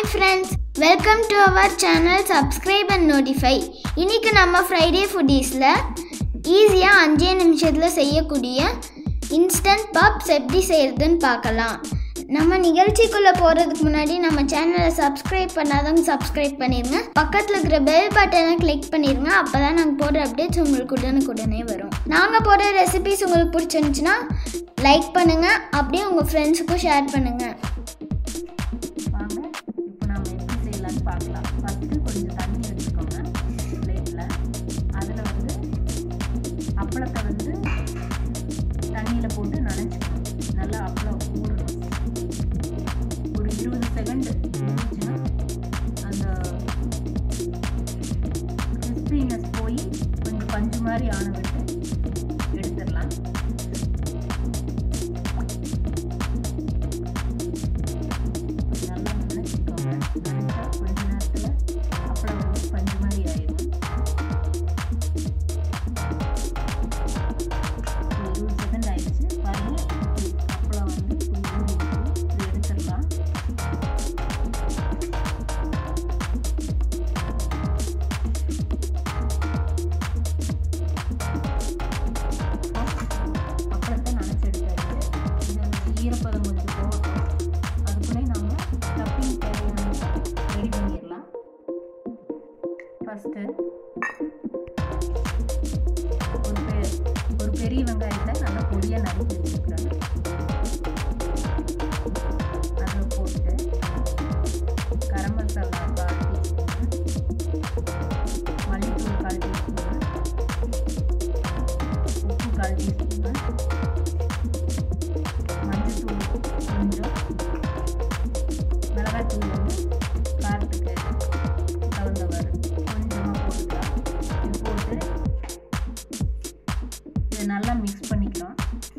friends welcome to our channel subscribe and notify இன்னைக்கு நம்ம Friday ஃபுட்டீஸில் ஈஸியாக அஞ்சே நிமிஷத்தில் செய்யக்கூடிய இன்ஸ்டன்ட் பப்ஸ் எப்படி செய்கிறதுன்னு பார்க்கலாம் நம்ம நிகழ்ச்சிக்குள்ளே போகிறதுக்கு முன்னாடி நம்ம சேனலை சப்ஸ்கிரைப் பண்ணாதவங்க சப்ஸ்கிரைப் பண்ணிடுங்க பக்கத்தில் இருக்கிற பெல் பட்டனை கிளிக் பண்ணிடுங்க அப்போ தான் நாங்கள் போடுற அப்டேட்ஸ் உங்களுக்கு உடனுக்குடனே வரும் நாங்கள் போடுற ரெசிபிஸ் உங்களுக்கு பிடிச்சிருந்துச்சுன்னா லைக் பண்ணுங்கள் அப்படியே உங்கள் ஃப்ரெண்ட்ஸுக்கும் ஷேர் பண்ணுங்கள் வாங்க இப்போ நாம் எப்படி செய்யலாம்னு பார்க்கலாம் ஃபஸ்ட்டு கொஞ்சம் தண்ணி எடுத்துக்கோங்க பிளேட்டில் அதில் வந்து அப்பளத்தை வந்து தண்ணியில் போட்டு நனைச்சிக்கணும் நல்லா அப்பளம் ஊறணும் ஒரு இருபது செகண்ட் ஊறிச்சுன்னா அந்த கிறிஸ்பினஸ் போய் கொஞ்சம் பஞ்சு மாதிரி ஆன விட்டு எடுத்துடலாம் நல்லா நினச்சிக்கோங்க நினச்சா கொஞ்ச நேரத்தில் அப்பளம் வந்து பஞ்சு மாதிரி ஆயிடும் இருபது செகண்ட் ஆயிடுச்சு பாருங்க அப்பளம் வந்து இப்படி ஊறி இருக்கு இதை எடுத்துடலாம் அப்பளத்தை நனைச்சி எடுத்தாச்சு இந்த ஈரப்பதம் கொஞ்சம் போகட்டும் அதுக்குள்ளே நம்ம ஸ்டஃபிங் தேவையானதை ரெடி பண்ணிடலாம் ஃபஸ்ட்டு ஒரு பெ ஒரு பெரிய வெங்காயத்தை நல்லா பொடியாக நறுக்கி வச்சுருக்குறேன் அதை போட்டு கரம் மசாலா கால் டீஸ்பூன் மல்லித்தூள் கால் டீஸ்பூன் உப்பு கால் டீஸ்பூன் மஞ்சத்தூள் கொஞ்சம் மிளகாத்தூள் வந்து காரத்துக்கு தகுந்தவாறு கொஞ்சமாக போட்டுக்கலாம் இது போட்டு இதை நல்லா மிக்ஸ் பண்ணிக்கலாம்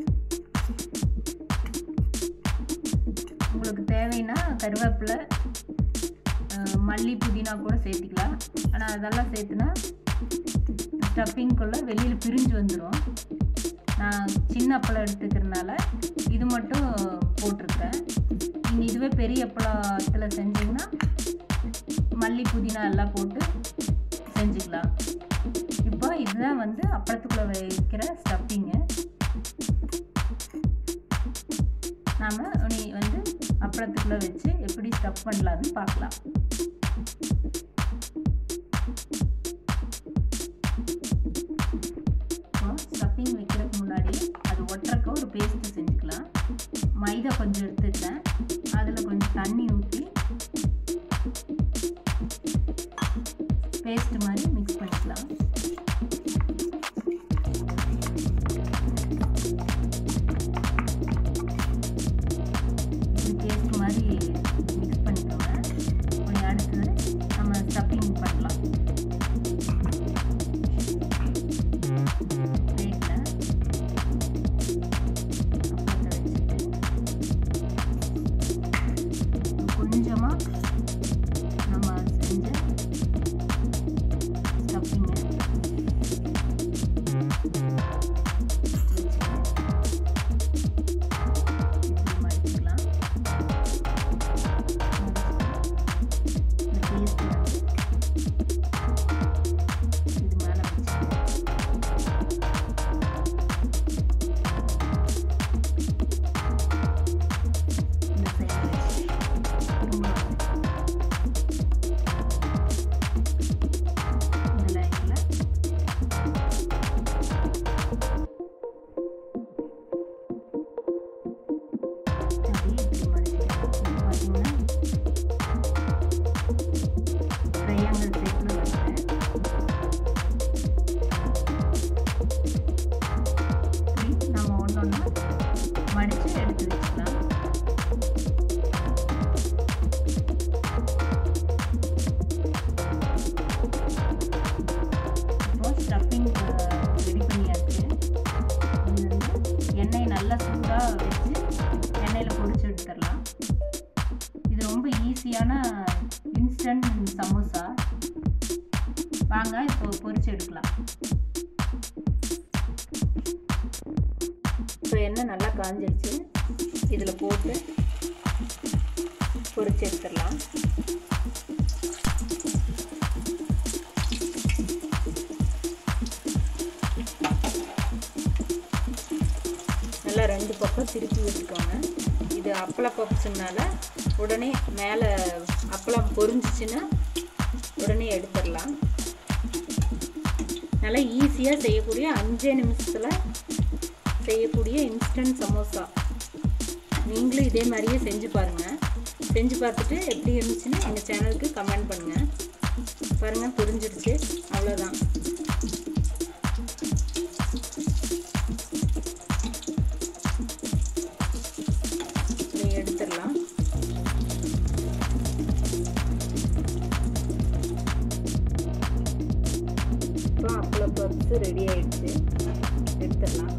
உங்களுக்கு தேவைன்னா கருவேப்பிலை அஹ், மல்லி புதினா கூட சேர்த்திக்கலாம் ஆனால் அதெல்லாம் சேர்த்துனா ஸ்டஃபிங்குள்ளே வெளியில் பிரிஞ்சு வந்துடும் நான் சின்ன அப்பளம் எடுத்துக்கிறதுனால இது மட்டும் போட்டிருக்கேன் நீங்கள் இதுவே பெரிய அப்பளத்தில் செஞ்சீங்கன்னா மல்லி புதினா எல்லாம் போட்டு செஞ்சுக்கலாம் இப்போ இதுதான் வந்து அப்பளத்துக்குள்ளே வைக்கிற ஸ்டஃபிங்கு நாம் நீ வந்து அப்பளத்துக்குள்ளே வச்சு எப்படி ஸ்டஃப் பண்ணலான்னு பார்க்கலாம் ஸ்டஃபிங் வைக்கிறதுக்கு முன்னாடி அது ஒட்டுறக்க ஒரு பேஸ்ட்டு செஞ்சுக்கலாம் மைதா கொஞ்சம் எடுத்துக்கிட்டேன் அதில் கொஞ்சம் தண்ணி ஊற்றி பேஸ்ட் மாதிரி மிக்ஸ் பண்ணிக்கலாம் பேஸ்ட் மாதிரி மிக்ஸ் பண்ணிக்கோங்க கொஞ்சம் அடுத்தது நம்ம ஸ்டஃபிங் பண்ணலாம் பிளேட்டில் அப்பளத்தை வச்சுட்டு கொஞ்சமாக நம்ம செஞ்ச ஸ்டஃபிங்கை இப்படி மடிச்சுக்கலாம் இந்த பேஸ்ட் வந்து இது மேலே வச்சுட்டு இந்த சைடு வச்சு திரும்ப இந்த லைனில் அப்படியே இப்படி மடிச்சுக்கலாம் இது பார்த்தீங்கன்னா ட்ரையாங்கிள் ஷேப்பில் வருது இப்படி நம்ம ஒன்று ஒன்றா மடித்து எடுத்து வச்சுக்கலாம் இப்போ ஸ்டஃபிங் ரெடி பண்ணியாச்சு இது வந்து எண்ணெய் நல்லா சூடாக வச்சு எண்ணெயில் பொரிச்சு எடுத்துடலாம் இது ரொம்ப ஈஸியான இன்ஸ்டன்ட் சமோசா வாங்க இப்போ பொரிச்சு எடுக்கலாம் இப்போ எண்ணெய் நல்லா காஞ்சிடுச்சு இதில் போட்டு பொரிச்சு எடுத்துடலாம் நல்லா ரெண்டு பக்கம் திருப்பி விட்டுக்கோங்க இது அப்பள பப்ஸுனால உடனே மேலே அப்பளம் பொரிஞ்சிச்சுன்னா உடனே எடுத்துடலாம் நல்லா ஈஸியாக செய்யக்கூடிய அஞ்சே நிமிஷத்தில் செய்யக்கூடிய இன்ஸ்டன்ட் சமோசா நீங்களும் இதே மாதிரியே செஞ்சு பாருங்கள் செஞ்சு பார்த்துட்டு எப்படி இருந்துச்சுன்னு எங்கள் சேனலுக்கு கமெண்ட் பண்ணுங்கள் பாருங்கள் புரிஞ்சிடுச்சு அவ்வளோதான் இதை எடுத்துடலாம் இப்போ அப்பள பப்ஸ் ரெடி ஆயிடுச்சு எடுத்துடலாம்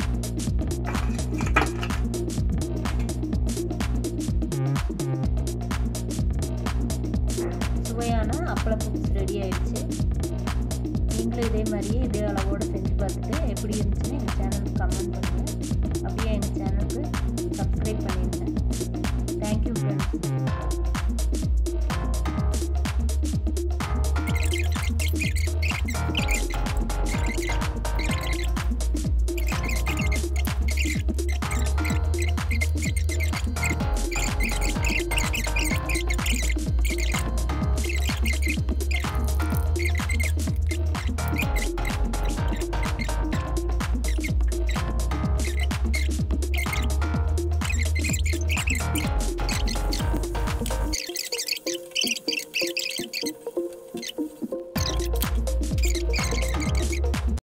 சுவையான அப்பள பப்ஸ் ரெடி ஆயிடுச்சு நீங்களும் இதே மாதிரியே இதே அளவோடு செஞ்சு பார்த்துட்டு எப்படி இருந்துச்சுன்னு எங்கள் சேனலுக்கு கமெண்ட் பண்ணுங்கள் அப்படியே எங்கள் சேனலுக்கு சப்ஸ்கிரைப் பண்ணிடுங்க